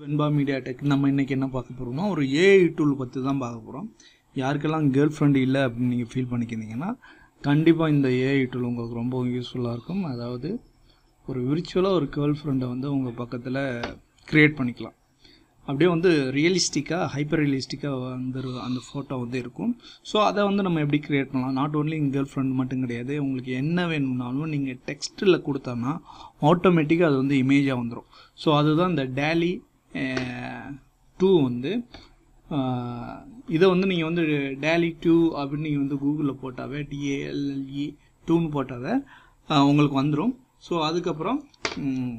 வெண்பா media tech நம்ம இன்னைக்கு என்ன பார்க்க போகிறோம்னா ஒரு ஏஐ டூல் பற்றி தான் பார்க்க போகிறோம் யாருக்கெல்லாம் கேர்ள் ஃப்ரெண்ட் இல்லை அப்படின்னு நீங்கள் ஃபீல் பண்ணிக்கிறீங்கன்னா கண்டிப்பாக இந்த ஏஐ டூல் உங்களுக்கு ரொம்ப யூஸ்ஃபுல்லாக இருக்கும் அதாவது ஒரு விர்ச்சுவலாக ஒரு கேர்ள் ஃப்ரெண்டை வந்து உங்கள் பக்கத்தில் க்ரியேட் பண்ணிக்கலாம் அப்படியே வந்து ரியலிஸ்டிக்காக ஹைப்பர் ரியலிஸ்டிக்காக வந்து அந்த ஃபோட்டோ வந்து இருக்கும் ஸோ அதை வந்து நம்ம எப்படி க்ரியேட் பண்ணலாம் நாட் ஓன்லி கேர்ள் ஃப்ரெண்ட் மட்டும் கிடையாது உங்களுக்கு என்ன வேணும்னாலும் நீங்கள் டெக்ஸ்ட்டில் கொடுத்தோன்னா ஆட்டோமேட்டிக்காக அது வந்து இமேஜாக வந்துடும் ஸோ அதுதான் இந்த டேலி டூ வந்து ஆஹ், இதை வந்து நீங்கள் வந்து டேலி டூ அப்படின்னு நீங்கள் வந்து கூகுளில் போட்டாவே டிஏஎல்இ டூன்னு போட்டாவே ஆஹ், உங்களுக்கு வந்துடும் ஸோ அதுக்கப்புறம் ம்,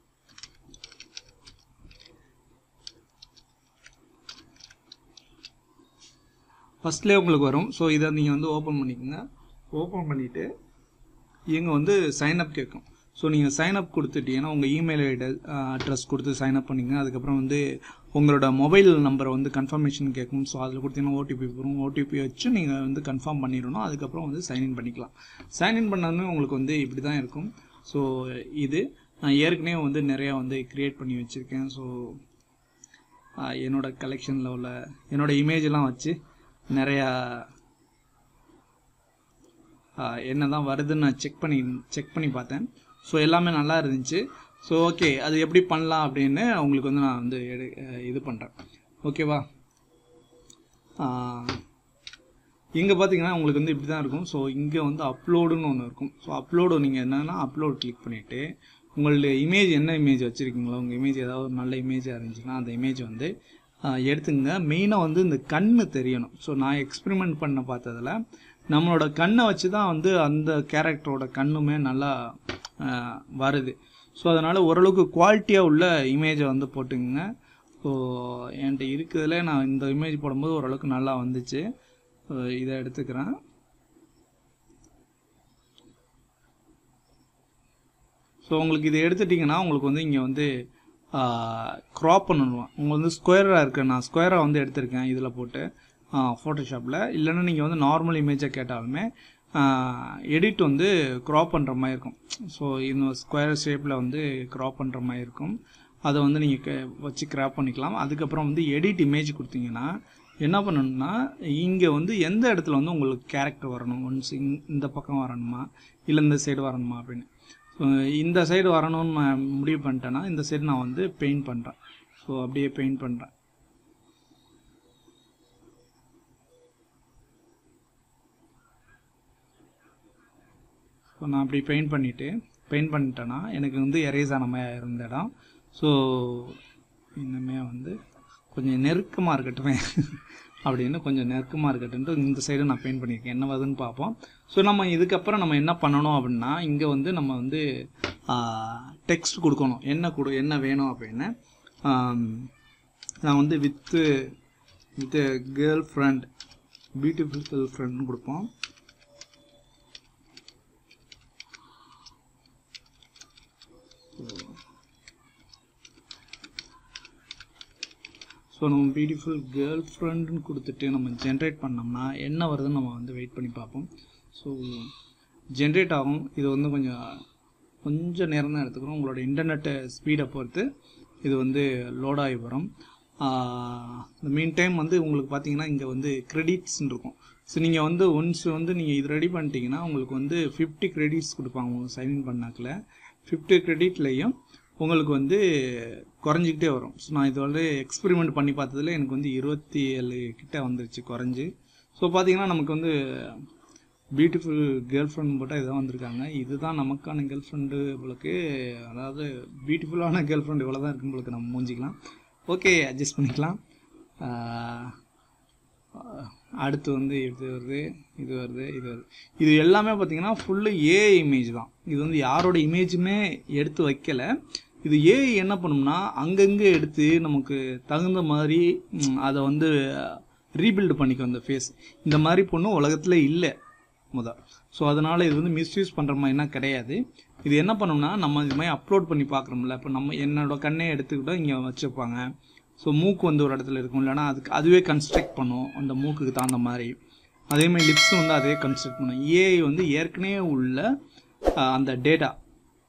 ஃபஸ்ட்லேயே உங்களுக்கு வரும் ஸோ இதை நீங்கள் வந்து ஓப்பன் பண்ணிக்கோங்க ஓப்பன் பண்ணிவிட்டு இங்கே வந்து சைன் அப் கேட்கும் ஸோ நீங்கள் சைன் அப் கொடுத்துட்டீங்கன்னா உங்கள் இமெயில் ஐடி அட்ரஸ் கொடுத்து சைன் அப் பண்ணிங்க அதுக்கப்புறம் வந்து உங்களோட மொபைல் நம்பரை வந்து கன்ஃபர்மேஷன் கேட்கும் ஸோ அதில் கொடுத்தீங்கன்னா ஓடிபி வரும் ஓடிபி வச்சு நீங்கள் வந்து கன்ஃபார்ம் பண்ணிடணும் அதுக்கப்புறம் வந்து சைன்இன் பண்ணிக்கலாம் சைன்இன் பண்ணதுமே உங்களுக்கு வந்து இப்படி தான் இருக்கும் ஸோ இது நான் ஏற்கனவே வந்து நிறையா வந்து க்ரியேட் பண்ணி வச்சுருக்கேன் ஸோ என்னோட கலெக்ஷனில் உள்ள என்னோட இமேஜெல்லாம் வச்சு நிறையா என்ன தான் வருதுன்னு நான் செக் பண்ணி செக் பண்ணி பார்த்தேன் ஸோ எல்லாமே நல்லா இருந்துச்சு ஸோ ஓகே அது எப்படி பண்ணலாம் அப்படின்னு உங்களுக்கு வந்து நான் வந்து எடு அஹ் இது பண்ணுறேன் ஓகேவா இங்கே பார்த்தீங்கன்னா உங்களுக்கு வந்து இப்படி தான் இருக்கும் ஸோ இங்கே வந்து அப்லோடுன்னு ஒன்று இருக்கும் ஸோ அப்லோடு நீங்கள் என்னன்னா அப்லோட் கிளிக் பண்ணிவிட்டு உங்களுடைய இமேஜ் என்ன இமேஜ் வச்சுருக்கீங்களோ உங்கள் இமேஜ் ஏதாவது ஒரு நல்ல இமேஜாக இருந்துச்சுன்னா அந்த இமேஜ் வந்து ஆஹ், எடுத்துங்க மெயினாக வந்து இந்த கண்ணு தெரியணும் ஸோ நான் எக்ஸ்பெரிமெண்ட் பண்ண பார்த்ததுல நம்மளோட கண்ணை வச்சு தான் வந்து அந்த கேரக்டரோட கண்ணுமே நல்லா ஆஹ், வருது ஸோ அதனால் ஓரளவுக்கு குவாலிட்டியாக உள்ள இமேஜை வந்து போட்டுங்க ஸோ என்கிட்ட இருக்கிறதுல நான் இந்த இமேஜ் போடும்போது ஓரளவுக்கு நல்லா வந்துச்சு ஸோ இதை எடுத்துக்கிறேன் ஸோ உங்களுக்கு இதை எடுத்துட்டிங்கன்னா உங்களுக்கு வந்து இங்கே வந்து க்ராப் பண்ணணும் உங்களுக்கு வந்து ஸ்கொயராக இருக்குது நான் ஸ்கொயராக வந்து எடுத்திருக்கேன் இதில் போட்டு ஃபோட்டோஷாப்பில் இல்லைன்னா நீங்கள் வந்து நார்மல் இமேஜை கேட்டாலுமே எடிட் வந்து க்ராப் பண்ணுற மாதிரி இருக்கும் ஸோ இந்த ஸ்கொயர் ஷேப்பில் வந்து க்ராப் பண்ணுற மாதிரி இருக்கும் அதை வந்து நீங்கள் வச்சு கிராப் பண்ணிக்கலாம் அதுக்கப்புறம் வந்து எடிட் இமேஜ் கொடுத்தீங்கன்னா என்ன பண்ணணும்னா இங்கே வந்து எந்த இடத்துல வந்து உங்களுக்கு கேரக்டர் வரணும் ஒன்ஸ் இந்த பக்கம் வரணுமா இல்லை இந்த சைடு வரணுமா அப்படின்னு ஸோ இந்த சைடு வரணும்னு நான் முடிவு பண்ணிட்டேன்னா இந்த சைடு நான் வந்து பெயிண்ட் பண்ணுறேன் ஸோ அப்படியே பெயிண்ட் பண்ணுறேன் ஸோ நான் அப்படி பெயிண்ட் பண்ணிவிட்டு பெயிண்ட் பண்ணிட்டேன்னா எனக்கு வந்து எரேஸ் ஆன மாதிரி இருந்த இடம் ஸோ இன்னுமே வந்து கொஞ்சம் நெருக்கமாக இருக்கட்டுமே அப்படின்னு கொஞ்சம் நெருக்கமாக இருக்கட்டும்ட்டு இந்த சைடு நான் பெயிண்ட் பண்ணியிருக்கேன் என்ன வருதுன்னு பார்ப்போம் ஸோ நம்ம இதுக்கப்புறம் நம்ம என்ன பண்ணணும் அப்படின்னா இங்கே வந்து நம்ம வந்து டெக்ஸ்ட் கொடுக்கணும் என்ன கொடு என்ன வேணும் அப்படின்னு ஆம், நான் வந்து வித்து with girl friend beautiful girl ஃப்ரெண்ட்னு கொடுப்போம் ஸோ நம்ம பியூட்டிஃபுல் கேர்ள் ஃப்ரெண்டுன்னு கொடுத்துட்டு நம்ம ஜென்ரேட் பண்ணோம்னா என்ன வருதுன்னு நம்ம வந்து வெயிட் பண்ணி பார்ப்போம் ஸோ ஜென்ரேட் ஆகும் இது வந்து கொஞ்சம் கொஞ்சம் நேரம் தான் எடுத்துக்கிறோம் உங்களோட இன்டர்நெட்டு ஸ்பீடை பொறுத்து இது வந்து லோட் ஆகி வரும் இந்த மீன் டைம் வந்து உங்களுக்கு பார்த்தீங்கன்னா இங்கே வந்து கிரெடிட்ஸ்னு இருக்கும் ஸோ நீங்கள் வந்து ஒன்ஸ் வந்து நீங்கள் இது ரெடி பண்ணிட்டீங்கன்னா உங்களுக்கு வந்து ஃபிஃப்டி கிரெடிட்ஸ் கொடுப்பாங்க உங்களுக்கு சைன்இன் பண்ணாக்கில் ஃபிஃப்டி கிரெடிட்லேயும் உங்களுக்கு வந்து குறைஞ்சிக்கிட்டே வரும் ஸோ நான் இது வந்து எக்ஸ்பெரிமெண்ட் பண்ணி பார்த்ததுல எனக்கு வந்து இருபத்தி ஏழு கிட்ட வந்துருச்சு குறைஞ்சி ஸோ பார்த்தீங்கன்னா நமக்கு வந்து பியூட்டிஃபுல் கேர்ள் ஃப்ரெண்ட் போட்டால் இதுதான் வந்திருக்காங்க இதுதான் நமக்கான கேர்ள் ஃப்ரெண்டு உங்களுக்கு அதாவது பியூட்டிஃபுல்லான கேர்ள் ஃப்ரெண்ட் இவ்வளோ தான் இருக்கும் உங்களுக்கு நம்ம மூஞ்சிக்கலாம் ஓகே அட்ஜஸ்ட் பண்ணிக்கலாம் ஆஹ் அடுத்து வந்து இது வருது இது வருது இது வருது இது எல்லாமே பார்த்தீங்கன்னா ஃபுல்லு ஏஐ இமேஜ் தான் இது வந்து யாரோட இமேஜுமே எடுத்து வைக்கல இது ஏஐ என்ன பண்ணும்னா அங்கங்கே எடுத்து நமக்கு தகுந்த மாதிரி ம், அதை வந்து ரீபில்டு பண்ணிக்கும் அந்த ஃபேஸ் இந்த மாதிரி பொண்ணு உலகத்தில் இல்லை முத ஸோ அதனால் இது வந்து மிஸ்யூஸ் பண்ணுற மாதிரினா கிடையாது இது என்ன பண்ணும்னா நம்ம இது மாதிரி அப்லோட் பண்ணி பார்க்குறோம்ல இப்போ நம்ம என்னோட கண்ணே எடுத்துக்கிட்டோம் இங்கே வச்சுருப்பாங்க ஸோ மூக்கு வந்து ஒரு இடத்துல இருக்கும் இல்லைன்னா அதுக்கு அதுவே கன்ஸ்ட்ரக்ட் பண்ணும் அந்த மூக்குக்கு தகுந்த மாதிரி அதே மாதிரி லிப்ஸ் வந்து அதே கன்ஸ்ட்ரக்ட் பண்ணும் ஏஐ வந்து ஏற்கனவே உள்ள ஆஹ், அந்த டேட்டா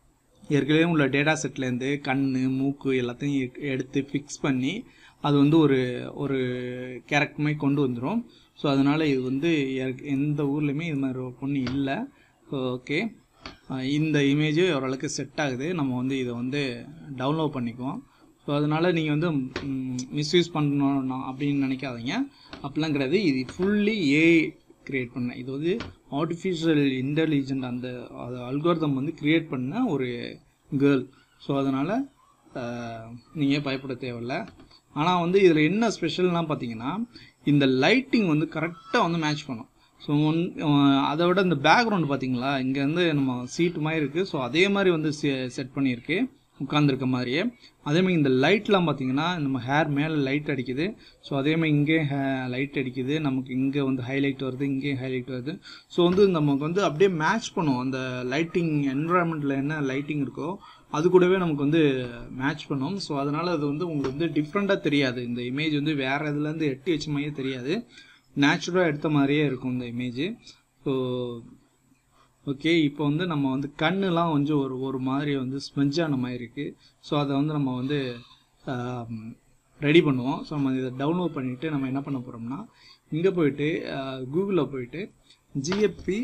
ஏற்கனவே உள்ள டேட்டா செட்லேருந்து கண் மூக்கு எல்லாத்தையும் எ- எடுத்து ஃபிக்ஸ் பண்ணி அது வந்து ஒரு ஒரு கேரக்டர் மாதிரி கொண்டு வந்துடும் ஸோ அதனால் இது வந்து ஏற்க- எந்த ஊர்லேயுமே இது மாதிரி ஒரு பொண்ணு இல்லை ஸோ ஓகே இந்த இமேஜ் ஓரளவுக்கு செட் ஆகுது நம்ம வந்து இதை வந்து டவுன்லோட் பண்ணிக்குவோம் ஸோ அதனால் நீங்கள் வந்து மிஸ்யூஸ் பண்ணணும் அப்படின்னு நினைக்காதீங்க அப்படிலாம் கிடையாது இது ஃபுல்லி ஏ கிரியேட் பண்ண இது வந்து ஆர்டிஃபிஷியல் இன்டெலிஜென்ட் அந்த அது அல்கோரிதம் வந்து கிரியேட் பண்ண ஒரு கேர்ள் ஸோ அதனால் நீங்கள் பயப்பட தேவையில்ல ஆனால் வந்து இதில் என்ன ஸ்பெஷல்னால் பார்த்தீங்கன்னா இந்த லைட்டிங் வந்து கரெக்டாக வந்து மேட்ச் பண்ணும் ஸோ ஒன் அதை விட இந்த பேக்ரவுண்ட் பார்த்தீங்களா இங்கே வந்து நம்ம சீட்டு மாதிரி இருக்குது ஸோ அதே மாதிரி வந்து செட் பண்ணியிருக்கு உட்காந்துருக்க மாதிரியே அதேமாதிரி இந்த லைட்லாம் பார்த்தீங்கன்னா நம்ம ஹேர் மேலே லைட் அடிக்குது ஸோ அதேமாதிரி இங்கே லைட் அடிக்குது நமக்கு இங்கே வந்து ஹைலைட் வருது இங்கே ஹைலைட் வருது ஸோ வந்து நமக்கு வந்து அப்படியே மேட்ச் பண்ணும் அந்த லைட்டிங் என்வரான்மெண்ட்டில் என்ன லைட்டிங் இருக்கோ அது கூடவே நமக்கு வந்து மேட்ச் பண்ணும் ஸோ அதனால் அது வந்து உங்களுக்கு வந்து டிஃப்ரெண்ட்டாக தெரியாது இந்த இமேஜ் வந்து வேறு இதுலேருந்து எட்டி வச்ச மாதிரியே தெரியாது நேச்சுரலாக எடுத்த மாதிரியே இருக்கும் இந்த இமேஜ் ஸோ ஓகே இப்போ வந்து நம்ம வந்து கண்ணுலாம் கொஞ்சம் ஒரு ஒரு மாதிரி வந்து ஸ்மெஞ்சான மாதிரி இருக்குது ஸோ அதை வந்து நம்ம வந்து ரெடி பண்ணுவோம் ஸோ நம்ம இதை டவுன்லோட் பண்ணிவிட்டு நம்ம என்ன பண்ண போகிறோம்னா இங்கே போயிட்டு கூகுளில் போயிட்டு ஜிஎஃப்பி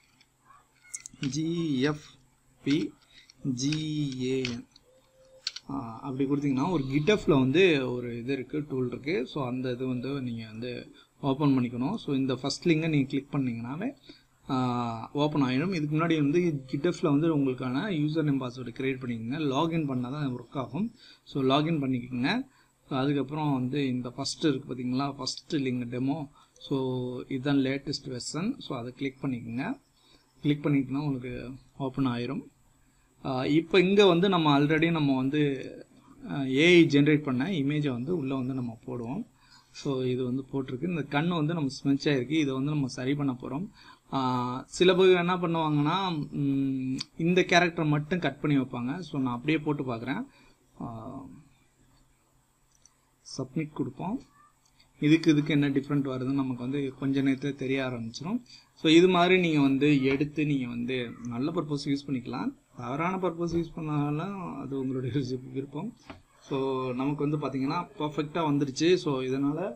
ஜிஎஃப்பி ஜிஏஎன் அப்படி கொடுத்தீங்கன்னா ஒரு கிட்டஃபில் வந்து ஒரு இது இருக்குது டூல் இருக்குது ஸோ அந்த இது வந்து நீங்கள் வந்து ஓப்பன் பண்ணிக்கணும் ஸோ இந்த ஃபஸ்ட் லிங்கை நீங்கள் கிளிக் பண்ணிங்கனாவே ஓப்பன் ஆகிடும் இதுக்கு முன்னாடி வந்து கிட்டஃபில் வந்து உங்களுக்கான யூசர் நேம் பாஸ்வேர்டு க்ரியேட் பண்ணிக்கோங்க லாகின் பண்ணால் தான் ஒர்க் ஆகும் ஸோ லாகின் பண்ணிக்கோங்க அதுக்கப்புறம் வந்து இந்த ஃபஸ்ட்டு இருக்குது பார்த்தீங்களா ஃபஸ்ட்டு லிங்க் டெமோ ஸோ இதுதான் லேட்டஸ்ட் வெர்ஷன் ஸோ அதை கிளிக் பண்ணிக்கோங்க கிளிக் பண்ணிக்கிட்டோன்னா உங்களுக்கு ஓப்பன் ஆயிரும் இப்போ இங்கே வந்து நம்ம ஆல்ரெடி நம்ம வந்து ஏஐ ஜென்ரேட் பண்ண இமேஜை வந்து உள்ளே வந்து நம்ம போடுவோம் ஸோ இது வந்து போட்டிருக்கு இந்த கண் வந்து நம்ம ஸ்மெச் ஆகிருக்கு இதை வந்து நம்ம சரி பண்ண போகிறோம் சில பேர் என்ன பண்ணுவாங்கன்னா ம், இந்த கேரக்டரை மட்டும் கட் பண்ணி வைப்பாங்க ஸோ நான் அப்படியே போட்டு பார்க்குறேன் சப்மிட் கொடுப்போம் இதுக்கு இதுக்கு என்ன டிஃப்ரெண்ட் வருதுன்னு நமக்கு வந்து கொஞ்ச நேரத்தில் தெரிய ஆரம்பிச்சிடும் ஸோ இது மாதிரி நீங்கள் வந்து எடுத்து நீங்கள் வந்து நல்ல பர்பஸ் யூஸ் பண்ணிக்கலாம் தவறான பர்பஸ் யூஸ் பண்ணாலும் அது உங்களுடைய விருப்பம் ஸோ நமக்கு வந்து பார்த்தீங்கன்னா பர்ஃபெக்டாக வந்துருச்சு ஸோ இதனால்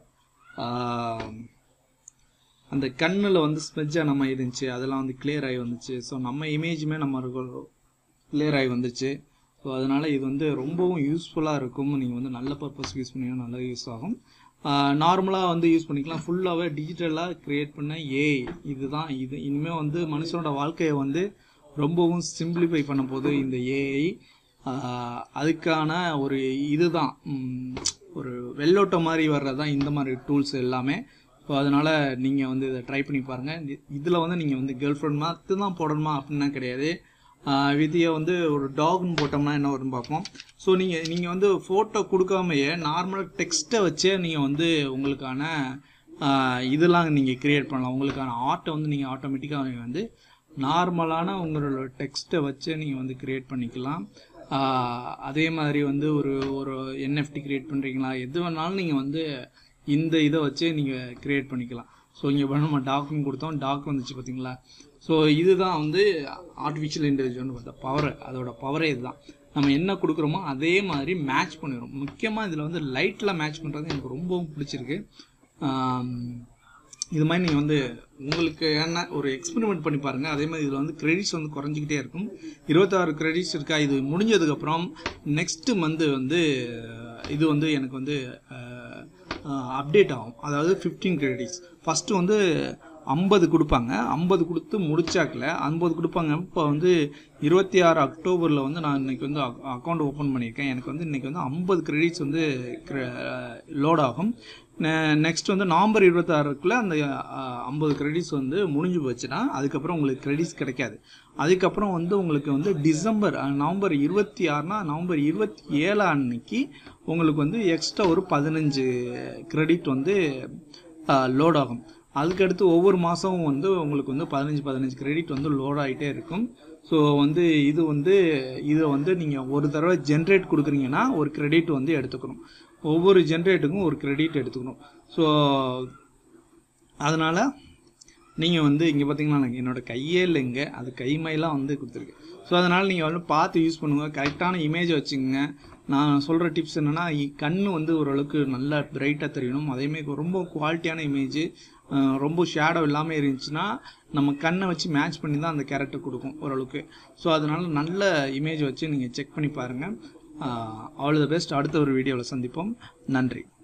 அந்த கண்ணில் வந்து ஸ்மெஜ்ஜாக நம்ம இருந்துச்சு அதெல்லாம் வந்து clear ஆகி வந்துச்சு ஸோ நம்ம இமேஜுமே நம்ம clear ஆகி வந்துச்சு ஸோ அதனால் இது வந்து ரொம்பவும் யூஸ்ஃபுல்லாக இருக்கும் நீங்கள் வந்து நல்ல பர்பஸ் யூஸ் பண்ணீங்கன்னா நல்லா யூஸ் ஆகும் நார்மலாக வந்து யூஸ் பண்ணிக்கலாம் ஃபுல்லாகவே டிஜிட்டலாக க்ரியேட் பண்ண ஏஐ இதுதான் இது இனிமேல் வந்து மனுஷனோட வாழ்க்கையை வந்து ரொம்பவும் சிம்பிளிஃபை பண்ண போது இந்த ஏஐ அதுக்கான ஒரு இதுதான் ம், ஒரு வெள்ளோட்டம் மாதிரி வர்றது தான் இந்த மாதிரி டூல்ஸ் எல்லாமே ஸோ அதனால் நீங்கள் வந்து இதை ட்ரை பண்ணி பாருங்கள் இதில் வந்து நீங்கள் வந்து கேர்ள் ஃப்ரெண்ட் மட்டும் தான் போடணுமா அப்படின்னா கிடையாது விதியை வந்து ஒரு டாக்னு போட்டோம்னா என்ன வரும்னு பார்ப்போம் ஸோ நீங்கள் நீங்கள் வந்து ஃபோட்டோ கொடுக்காமையே நார்மல் டெக்ஸ்ட்டை வச்சே நீங்கள் வந்து உங்களுக்கான ஆஹ், இதெல்லாம் நீங்கள் கிரியேட் பண்ணலாம் உங்களுக்கான ஆர்ட்டை வந்து நீங்கள் ஆட்டோமேட்டிக்காக வந்து நார்மலான உங்களோட டெக்ஸ்ட்டை வச்சு நீங்கள் வந்து கிரியேட் பண்ணிக்கலாம் ஆஹ், அதே மாதிரி வந்து ஒரு ஒரு என்எஃப்டி கிரியேட் பண்ணுறீங்களா எது வேணாலும் நீங்கள் வந்து இந்த இதை வச்சு நீங்கள் கிரியேட் பண்ணிக்கலாம் ஸோ இங்கே நம்ம டாக்னு கொடுத்தோம் டாக் வந்துச்சு பார்த்தீங்களா ஸோ இதுதான் வந்து ஆர்டிஃபிஷியல் இன்டெலிஜென்ட் பார்த்தா பவர் அதோட பவரே இதுதான் நம்ம என்ன கொடுக்குறோமோ அதே மாதிரி மேட்ச் பண்ணிடும் முக்கியமாக இதில் வந்து லைட்டில் மேட்ச் பண்ணுறது எனக்கு ரொம்பவும் பிடிச்சிருக்கு ஆம், இது மாதிரி நீங்கள் வந்து உங்களுக்கு என்ன ஒரு எக்ஸ்பெரிமெண்ட் பண்ணி பாருங்கள் அதே மாதிரி இதில் வந்து கிரெடிட்ஸ் வந்து குறைஞ்சிக்கிட்டே இருக்கும் இருபத்தாறு கிரெடிட்ஸ் இருக்கா இது முடிஞ்சதுக்கப்புறம் நெக்ஸ்ட் மந்த் வந்து இது வந்து எனக்கு வந்து அப்டேட் ஆகும் அதாவது ஃபிஃப்டீன் கிரெடிட்ஸ் ஃபஸ்ட்டு வந்து ஐம்பது கொடுப்பாங்க ஐம்பது கொடுத்து முடிச்சாக்கல ஐம்பது கொடுப்பாங்க இப்போ வந்து இருபத்தி ஆறு அக்டோபரில் வந்து நான் இன்னைக்கு வந்து அக்கௌண்ட் ஓப்பன் பண்ணியிருக்கேன் எனக்கு வந்து இன்னைக்கு வந்து ஐம்பது கிரெடிட்ஸ் வந்து லோட் ஆகும் நெக்ஸ்ட் வந்து நவம்பர் இருபத்தாறுக்குள்ளே அந்த ஐம்பது கிரெடிட்ஸ் வந்து முடிஞ்சு போச்சுன்னா அதுக்கப்புறம் உங்களுக்கு கிரெடிட்ஸ் கிடைக்காது அதுக்கப்புறம் வந்து உங்களுக்கு வந்து டிசம்பர் அஹ், நவம்பர் இருபத்தி ஆறுனா நவம்பர் இருபத்தி ஏழு அன்னைக்கு உங்களுக்கு வந்து எக்ஸ்ட்ரா ஒரு பதினஞ்சு கிரெடிட் வந்து லோட் ஆகும் அதுக்கடுத்து ஒவ்வொரு மாதமும் வந்து உங்களுக்கு வந்து பதினஞ்சு பதினஞ்சு கிரெடிட் வந்து லோட் ஆகிட்டே இருக்கும் ஸோ வந்து இது வந்து இதை வந்து நீங்கள் ஒரு தடவை ஜென்ரேட் கொடுக்குறீங்கன்னா ஒரு கிரெடிட் வந்து எடுத்துக்கணும் ஒவ்வொரு ஜென்ரேட்டுக்கும் ஒரு கிரெடிட் எடுத்துக்கணும் ஸோ அதனால் நீங்கள் வந்து இங்கே பார்த்தீங்கன்னா என்னோட கையே இல்லைங்க அது கைமையெல்லாம் வந்து கொடுத்துருக்கு ஸோ அதனால் நீங்கள் வந்து பார்த்து யூஸ் பண்ணுங்கள் கரெக்டான இமேஜ் வச்சுக்கோங்க நான் சொல்கிற டிப்ஸ் என்னென்னா கண் வந்து ஓரளவுக்கு நல்லா பிரைட்டாக தெரியணும் அதேமாதிரி ரொம்ப குவாலிட்டியான இமேஜ் ரொம்ப ஷேடோ இல்லாமல் இருந்துச்சுன்னா நம்ம கண்ணை வச்சு மேட்ச் பண்ணி தான் அந்த கேரக்டர் கொடுக்கும் ஓரளவுக்கு ஸோ அதனால் நல்ல இமேஜ் வச்சு நீங்கள் செக் பண்ணி பாருங்கள் ஆல் த பெஸ்ட் அடுத்த ஒரு வீடியோவில் சந்திப்போம் நன்றி